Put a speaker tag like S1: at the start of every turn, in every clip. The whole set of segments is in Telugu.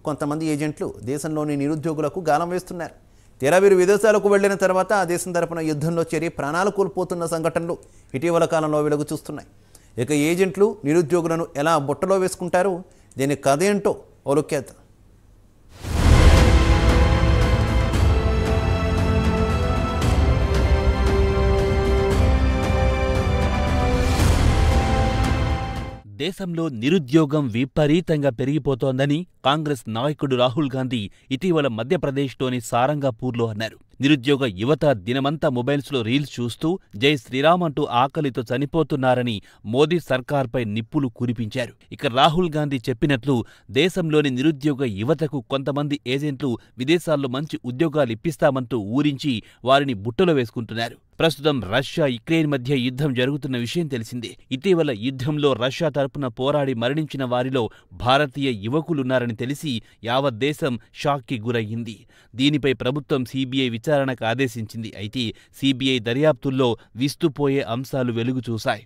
S1: కొంతమంది ఏజెంట్లు దేశంలోని నిరుద్యోగులకు గాలం వేస్తున్నారు తీరా వీరు విదేశాలకు వెళ్లిన తర్వాత ఆ దేశం తరపున యుద్ధంలో చేరి ప్రాణాలు కోల్పోతున్న సంఘటనలు ఇటీవల కాలంలో వెలుగు చూస్తున్నాయి ఇక ఏజెంట్లు నిరుద్యోగులను ఎలా బుట్టలో వేసుకుంటారు దీని కథ ఏంటో ఒలుక్కేద్దాం
S2: దేశంలో నిరుద్యోగం విపరీతంగా పెరిగిపోతోందని కాంగ్రెస్ నాయకుడు రాహుల్ గాంధీ ఇటీవల మధ్యప్రదేశ్లోని సారంగాపూర్లో అన్నారు నిరుద్యోగ యువత దినమంతా మొబైల్స్లో రీల్స్ చూస్తూ జై శ్రీరామ్ అంటూ ఆకలితో చనిపోతున్నారని మోదీ సర్కార్పై నిప్పులు కురిపించారు ఇక రాహుల్ గాంధీ చెప్పినట్లు దేశంలోని నిరుద్యోగ యువతకు కొంతమంది ఏజెంట్లు విదేశాల్లో మంచి ఉద్యోగాలు ఇప్పిస్తామంటూ ఊరించి వారిని బుట్టలో వేసుకుంటున్నారు ప్రస్తుతం రష్యా యుక్రెయిన్ మధ్య యుద్ధం జరుగుతున్న విషయం తెలిసిందే ఇటీవల యుద్ధంలో రష్యా తరపున పోరాడి మరణించిన వారిలో భారతీయ యువకులున్నారని తెలిసి యావత్ దేశం షాక్కి గురయ్యింది దీనిపై ప్రభుత్వం సీబీఐ విచారణకు ఆదేశించింది అయితే సీబీఐ దర్యాప్తుల్లో విస్తుపోయే అంశాలు వెలుగు చూశాయి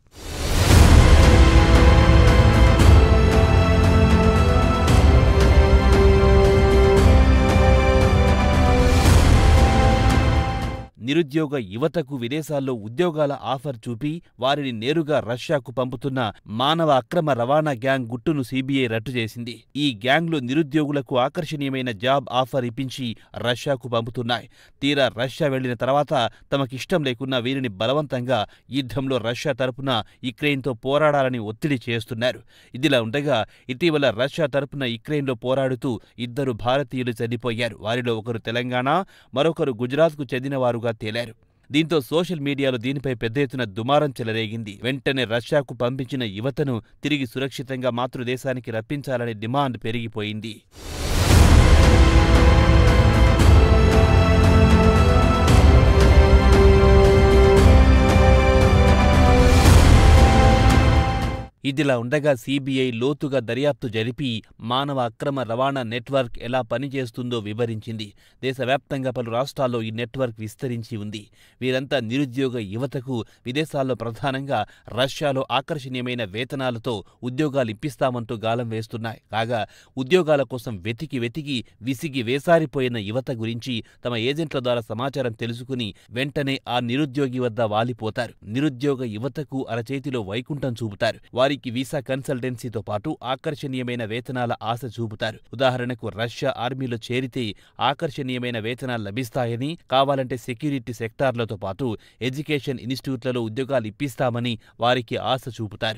S2: నిరుద్యోగ యువతకు విదేశాల్లో ఉద్యోగాల ఆఫర్ చూపి వారిని నేరుగా రష్యాకు పంపుతున్న మానవ అక్రమ రవాణా గ్యాంగ్ గుట్టును సీబీఐ రట్టు చేసింది ఈ గ్యాంగ్లు నిరుద్యోగులకు ఆకర్షణీయమైన జాబ్ ఆఫర్ ఇప్పించి రష్యాకు పంపుతున్నాయి తీరా రష్యా వెళ్లిన తర్వాత తమకిష్టం లేకున్నా వీరిని బలవంతంగా యుద్ధంలో రష్యా తరపున యుక్రెయిన్తో పోరాడాలని ఒత్తిడి చేస్తున్నారు ఇదిలా ఉండగా ఇటీవల రష్యా తరపున యుక్రెయిన్లో పోరాడుతూ ఇద్దరు భారతీయులు చనిపోయారు వారిలో ఒకరు తెలంగాణ మరొకరు గుజరాత్కు చెందినవారుగా తేలారు దీంతో సోషల్ మీడియాలో దీనిపై పెద్ద ఎత్తున దుమారం చెలరేగింది వెంటనే రష్యాకు పంపించిన యువతను తిరిగి సురక్షితంగా మాతృదేశానికి రప్పించాలనే డిమాండ్ పెరిగిపోయింది ఇదిలా ఉండగా సీబీఐ లోతుగా దర్యాప్తు జరిపి మానవ అక్రమ రవాణా నెట్వర్క్ ఎలా పనిచేస్తుందో వివరించింది దేశవ్యాప్తంగా పలు రాష్ట్రాల్లో ఈ నెట్వర్క్ విస్తరించి ఉంది వీరంతా నిరుద్యోగ యువతకు విదేశాల్లో ప్రధానంగా రష్యాలో ఆకర్షణీయమైన వేతనాలతో ఉద్యోగాలు ఇప్పిస్తామంటూ గాలం వేస్తున్నాయి కాగా ఉద్యోగాల కోసం వెతికి వెతికి విసిగి వేసారిపోయిన యువత గురించి తమ ఏజెంట్ల ద్వారా సమాచారం తెలుసుకుని వెంటనే ఆ నిరుద్యోగి వద్ద వాలిపోతారు నిరుద్యోగ యువతకు అరచేతిలో వైకుంఠం చూపుతారు వారికి వీసా కన్సల్టెన్సీతో పాటు ఆకర్షణీయమైన వేతనాల ఆశ చూపుతారు ఉదాహరణకు రష్యా ఆర్మీలో చేరితే ఆకర్షణీయమైన వేతనాలు లభిస్తాయని కావాలంటే సెక్యూరిటీ సెక్టార్లతో పాటు ఎడ్యుకేషన్ ఇన్స్టిట్యూట్లలో ఉద్యోగాలు ఇప్పిస్తామని వారికి ఆశ చూపుతారు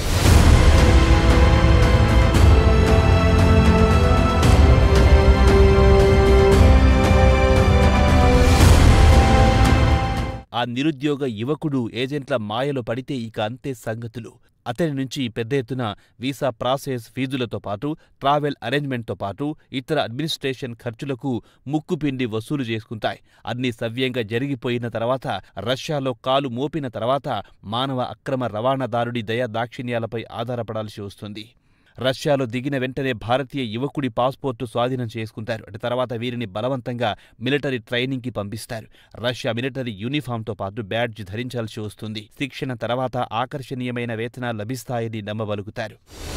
S2: ఆ నిరుద్యోగ యువకుడు ఏజెంట్ల మాయలో పడితే ఇక అంతే సంగతులు అతని నుంచి పెద్ద ఎత్తున వీసా ప్రాసెస్ ఫీజులతో పాటు ట్రావెల్ అరేంజ్మెంట్తో పాటు ఇతర అడ్మినిస్ట్రేషన్ ఖర్చులకు ముక్కుపిండి వసూలు చేసుకుంటాయి అన్ని సవ్యంగా జరిగిపోయిన తర్వాత రష్యాలో కాలు మోపిన తర్వాత మానవ అక్రమ రవాణాదారుడి దయా దాక్షిణ్యాలపై ఆధారపడాల్సి వస్తుంది రష్యాలో దిగిన వెంటనే భారతీయ యువకుడి పాస్పోర్టు స్వాధీనం చేసుకుంటారు అటు తర్వాత వీరిని బలవంతంగా మిలిటరీ ట్రైనింగ్కి పంపిస్తారు రష్యా మిలిటరీ యూనిఫామ్తో పాటు బ్యాడ్జ్ ధరించాల్సి వస్తుంది శిక్షణ తర్వాత ఆకర్షణీయమైన వేతనాలు లభిస్తాయని నమ్మబలుకుతారు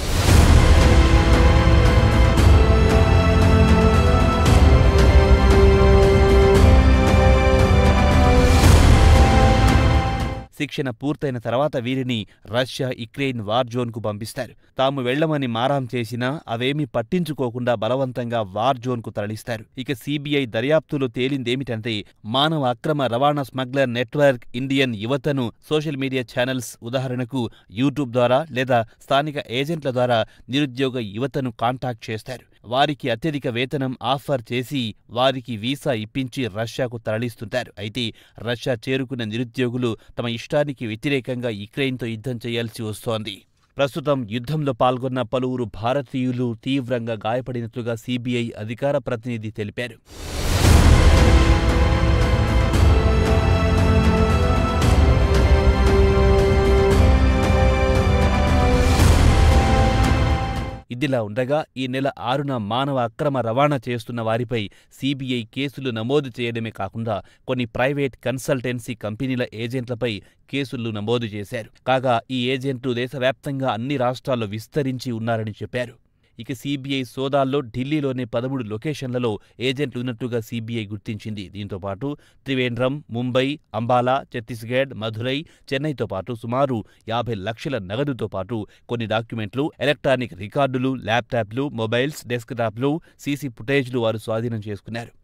S2: శిక్షణ పూర్తయిన తర్వాత వీరిని రష్యా యుక్రెయిన్ వార్ జోన్కు పంపిస్తారు తాము వెళ్లమని మారాం చేసినా అవేమీ పట్టించుకోకుండా బలవంతంగా వార్ జోన్కు తరలిస్తారు ఇక సీబీఐ దర్యాప్తులో తేలిందేమిటంటే మానవ అక్రమ రవాణా స్మగ్లర్ నెట్వర్క్ ఇండియన్ యువతను సోషల్ మీడియా ఛానల్స్ ఉదాహరణకు యూట్యూబ్ ద్వారా లేదా స్థానిక ఏజెంట్ల ద్వారా నిరుద్యోగ యువతను కాంటాక్ట్ చేస్తారు వారికి అత్యధిక వేతనం ఆఫర్ చేసి వారికి వీసా ఇప్పించి రష్యాకు తరలిస్తుంటారు అయితే రష్యా చేరుకున్న నిరుద్యోగులు తమ ఇష్టానికి వ్యతిరేకంగా యుక్రెయిన్తో యుద్ధం చేయాల్సి వస్తోంది ప్రస్తుతం యుద్ధంలో పాల్గొన్న పలువురు భారతీయులు తీవ్రంగా గాయపడినట్లుగా సీబీఐ అధికార ప్రతినిధి తెలిపారు ఇదిలా ఉండగా ఈ నెల ఆరున మానవ అక్రమ రవాణా చేస్తున్న వారిపై సీబీఐ కేసులు నమోదు చేయడమే కాకుండా కొన్ని ప్రైవేట్ కన్సల్టెన్సీ కంపెనీల ఏజెంట్లపై కేసులు నమోదు చేశారు కాగా ఈ ఏజెంట్లు దేశవ్యాప్తంగా అన్ని రాష్ట్రాల్లో విస్తరించి ఉన్నారని చెప్పారు ఇక సీబీఐ సోదాల్లో ఢిల్లీలోని పదమూడు లొకేషన్లలో ఏజెంట్లు ఉన్నట్టుగా సీబీఐ గుర్తించింది దీంతో పాటు త్రివేంద్రం ముంబై అంబాలా ఛత్తీస్గఢ్ మధురై చెన్నైతో పాటు సుమారు యాభై లక్షల నగదుతో పాటు కొన్ని డాక్యుమెంట్లు ఎలక్ట్రానిక్ రికార్డులు ల్యాప్టాప్లు మొబైల్స్ డెస్క్టాప్లు సీసీ ఫుటేజ్లు వారు స్వాధీనం చేసుకున్నారు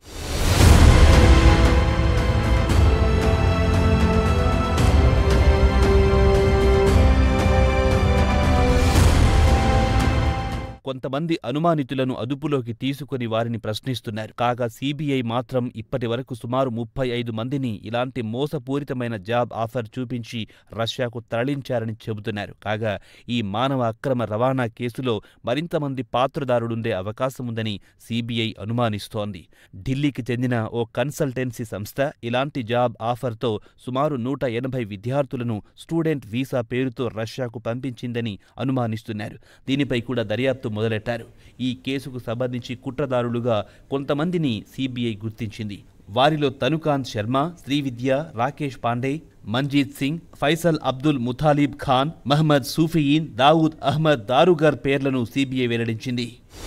S2: కొంతమంది అనుమానితులను అదుపులోకి తీసుకుని వారిని ప్రశ్నిస్తున్నారు కాగా సీబీఐ మాత్రం ఇప్పటి వరకు సుమారు ముప్పై ఐదు మందిని ఇలాంటి మోసపూరితమైన జాబ్ ఆఫర్ చూపించి రష్యాకు తరలించారని చెబుతున్నారు కాగా ఈ మానవ అక్రమ రవాణా కేసులో మరింత మంది పాత్రదారులుండే అవకాశం ఉందని సీబీఐ అనుమానిస్తోంది ఢిల్లీకి చెందిన ఓ కన్సల్టెన్సీ సంస్థ ఇలాంటి జాబ్ ఆఫర్తో సుమారు నూట ఎనభై విద్యార్థులను స్టూడెంట్ వీసా పేరుతో రష్యాకు పంపించిందని అనుమానిస్తున్నారు దీనిపై కూడా దర్యాప్తు మొదలెట్టారు ఈ కేసుకు సంబంధించి కుట్రదారులుగా కొంతమందిని సీబీఐ గుర్తించింది వారిలో తనుకాంత్ శర్మ శ్రీవిద్య రాకేష్ పాండే మంజీత్ సింగ్ ఫైసల్ అబ్దుల్ ముతాలిబ్ ఖాన్ మహమ్మద్ సూఫియీన్ దావూద్ అహ్మద్ దారుగర్ పేర్లను సీబీఐ వెల్లడించింది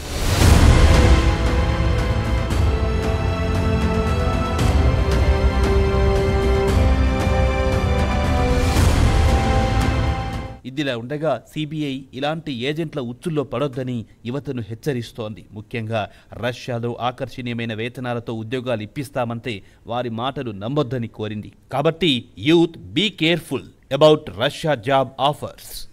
S2: ఇదిలా ఉండగా సీబీఐ ఇలాంటి ఏజెంట్ల ఉచ్చుల్లో పడొద్దని యువతను హెచ్చరిస్తోంది ముఖ్యంగా రష్యాలో ఆకర్షణీయమైన వేతనాలతో ఉద్యోగాలు ఇప్పిస్తామంటే వారి మాటలు నమ్మొద్దని కోరింది కాబట్టి youth be careful about Russia job offers